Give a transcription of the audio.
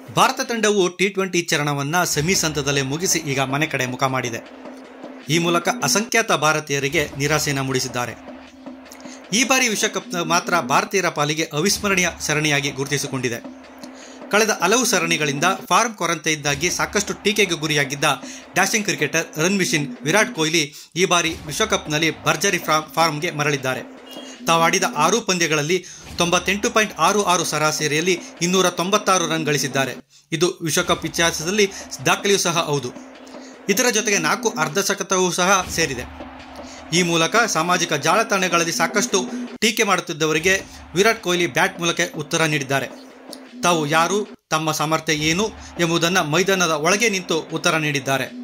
ಭಾರತ ತಂಡವು T twenty ಚರಣವನ್ನು semis ಹಂತದಲ್ಲೇ ಮುಗಿಸಿ ಈಗ ಮನೆ ಕಡೆ ಮುಖ ಮಾಡಿದೆ ಈ ಮೂಲಕ ಅಸಂಖ್ಯಾತ ಭಾರತೀಯರಿಗೆ ನಿರಾಸೆಯನ್ನು ಮೂಡಿಸಿದ್ದಾರೆ ಈ ಬಾರಿ ವಿಶ್ವಕಪ್ ಮಾತ್ರ ಭಾರತೀಯರ ಪಾಲಿಗೆ ಅವಿಸ್ಮರಣೀಯ ಸರಣಿಯಾಗಿ ಗುರುತಿಸಿಕೊಂಡಿದೆ ಕಳೆದ ಹಲವು ಸರಣಿಗಳಿಂದ ಫಾರ್ಮ್ ಕೊರತೆಯಿಂದಾಗಿ ಸಾಕಷ್ಟು ಟೀಕೆಗೆ ಗುರಿಯಾಗಿದ್ದ dashing cricketer run machine Virat Kohli ಈ ಬಾರಿ ವಿಶ್ವಕಪ್ನಲ್ಲಿ ಭರ್ಜರಿ ಫಾ ಫಾರ್ಮ್ಗೆ ಮರಳಿದ್ದಾರೆ ತಾವಾಡಿದ ಆರು ಪಂದ್ಯಗಳಲ್ಲಿ ತೊಂಬತ್ತೆಂಟು ಪಾಯಿಂಟ್ ಆರು ಆರು ಸರಾಸರಿಯಲ್ಲಿ ಇನ್ನೂರ ತೊಂಬತ್ತಾರು ರನ್ ಗಳಿಸಿದ್ದಾರೆ ಇದು ವಿಶ್ವಕಪ್ ಇತಿಹಾಸದಲ್ಲಿ ದಾಖಲೆಯೂ ಸಹ ಹೌದು ಇದರ ಜೊತೆಗೆ ನಾಲ್ಕು ಅರ್ಧಶತಕವೂ ಸಹ ಸೇರಿದೆ ಈ ಮೂಲಕ ಸಾಮಾಜಿಕ ಜಾಲತಾಣಗಳಲ್ಲಿ ಸಾಕಷ್ಟು ಟೀಕೆ ಮಾಡುತ್ತಿದ್ದವರಿಗೆ ವಿರಾಟ್ ಕೊಹ್ಲಿ ಬ್ಯಾಟ್ ಮೂಲಕ ಉತ್ತರ ನೀಡಿದ್ದಾರೆ ತಾವು ಯಾರು ತಮ್ಮ ಸಾಮರ್ಥ್ಯ ಏನು ಎಂಬುದನ್ನು ಮೈದಾನದ ಒಳಗೆ ನಿಂತು ಉತ್ತರ ನೀಡಿದ್ದಾರೆ